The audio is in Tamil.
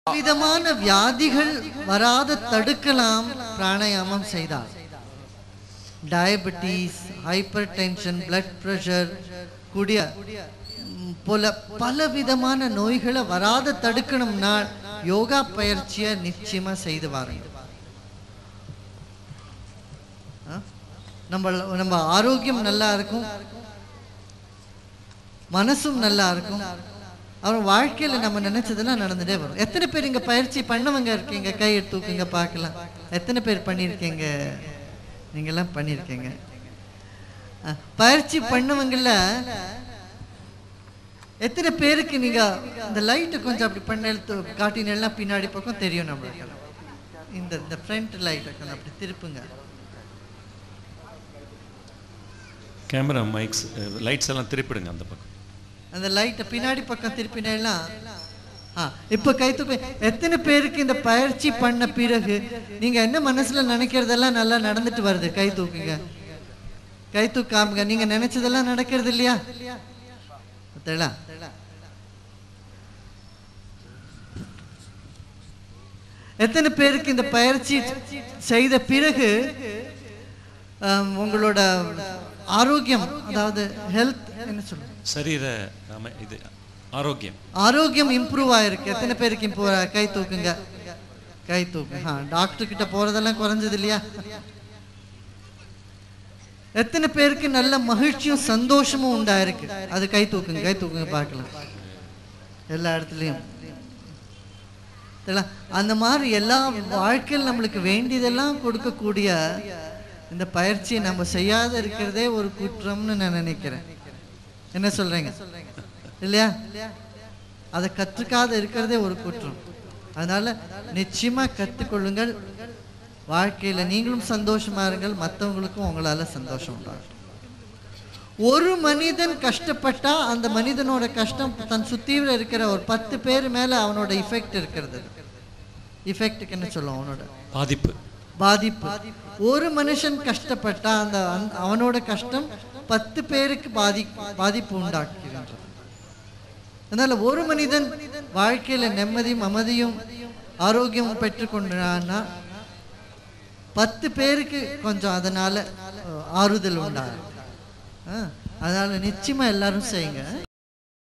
விதமான வியாதிகள் வராத தடுக்கலாம் பிராணாயாமம் செய்தால் diabetes hypertension blood pressure கூடிய ம், போல பல விதமான நோய்களை வராத தடுக்கணும்னா யோகா பயிற்சியை நிச்சயமா செய்து வாருங்க ஆ? நம்ம நம்ம ஆரோக்கியம் நல்லா இருக்கும் மனசும் நல்லா இருக்கும் அப்புறம் வாழ்க்கையில நம்ம நினைச்சதெல்லாம் நடந்துட்டே வரும் எத்தனை பேர் இங்க பயிற்சி பண்ணவங்க இருக்கீங்க கை தூக்குங்க பார்க்கலாம் எத்தனை பேர் பண்ணியிருக்கீங்க நீங்கெல்லாம் பண்ணியிருக்கீங்க அஹ், பயிற்சி பண்ணவங்கள எத்தனை பேருக்கு நீங்க இந்த லைட்டை கொஞ்சம் அப்படி பண்ண காட்டினெல்லாம் பின்னாடி பக்கம் தெரியும் நம்மளுக்கு இந்த இந்த ஃப்ரண்ட் லைட்டை கொஞ்சம் அப்படி திருப்புங்க கேமரா மைக்ஸ் லைட்ஸ் எல்லாம் திருப்பிடுங்க அந்த பக்கம் அந்த லைட்டை பின்னாடி பக்கம் திருப்பினா ஆ இப்போ கை தூக்கு எத்தனை பேருக்கு இந்த பயிற்சி பண்ண பிறகு நீங்க என்ன மனசுல நினைக்கிறதெல்லாம் நல்லா நடந்துட்டு வருது கை தூக்குங்க கை தூக்காமுங்க நீங்க நினைச்சதெல்லாம் நடக்கிறது இல்லையா பார்த்தீங்களா? எத்தனை பேருக்கு இந்த பயிற்சி செய்த பிறகு ஆம், உங்களோட ஆரோக்கியம் அதாவது ஹெல்த் என்ன சொல்லுங்க சரீர அமை இது ஆரோக்கியம் ஆரோக்கியம் இம்ப்ரூவ் ஆயிருக்கு எத்தனை பேருக்கு இம்ப்ரூவ் கை தூக்குங்க கை தூக்கு ஆ டாக்டர் கிட்ட போறதெல்லாம் குறைஞ்சது இல்லையா எத்தனை பேருக்கு நல்ல மகிழ்ச்சியும் சந்தோஷமும் உண்டாயிருக்கு அது கை தூக்குங்க கை தூக்குங்க பார்க்கலாம் எல்லா இடத்துலையும் தெரியல? அந்த மாதிரி எல்லா வாழ்க்கையில் நம்மளுக்கு வேண்டியதெல்லாம் கொடுக்கக்கூடிய இந்த பயிற்சியை நம்ம செய்யாத இருக்கிறதே ஒரு குற்றம்னு நான் நினைக்கிறேன் என்ன சொல்றீங்க இல்லையா அதை கற்றுக்காத இருக்கிறதே ஒரு குற்றம் அதனால நிச்சயமா கற்றுக்கொள்ளுங்கள் வாழ்க்கையில நீங்களும் சந்தோஷமா இருங்கள் மற்றவங்களுக்கும் உங்களால சந்தோஷம் உண்டாகும் ஒரு மனிதன் கஷ்டப்பட்டா அந்த மனிதனோட கஷ்டம் தன் சுத்தியில இருக்கிற ஒரு பத்து பேர் மேல அவனோட இஃபெக்ட் இருக்கிறது இஃபெக்ட்டுக்கு என்ன சொல்லுவோம் அவனோட பாதிப்பு பாதிப்பு ஒரு மனுஷன் கஷ்டப்பட்டா அந்த அந்த- அவனோட கஷ்டம் பத்து பேருக்கு பாதி பாதிப்பு உண்டாக்குகின்றது அதனால ஒரு மனிதன் வாழ்க்கையில நிம்மதியும் அமைதியும் ஆரோக்கியமும் பெற்றுக்கொண்டான்னா பத்து பேருக்கு கொஞ்சம் அதனால அஹ், ஆறுதல் உண்டாகும் ஆ, அதனால நிச்சயமா எல்லாரும் செய்யுங்க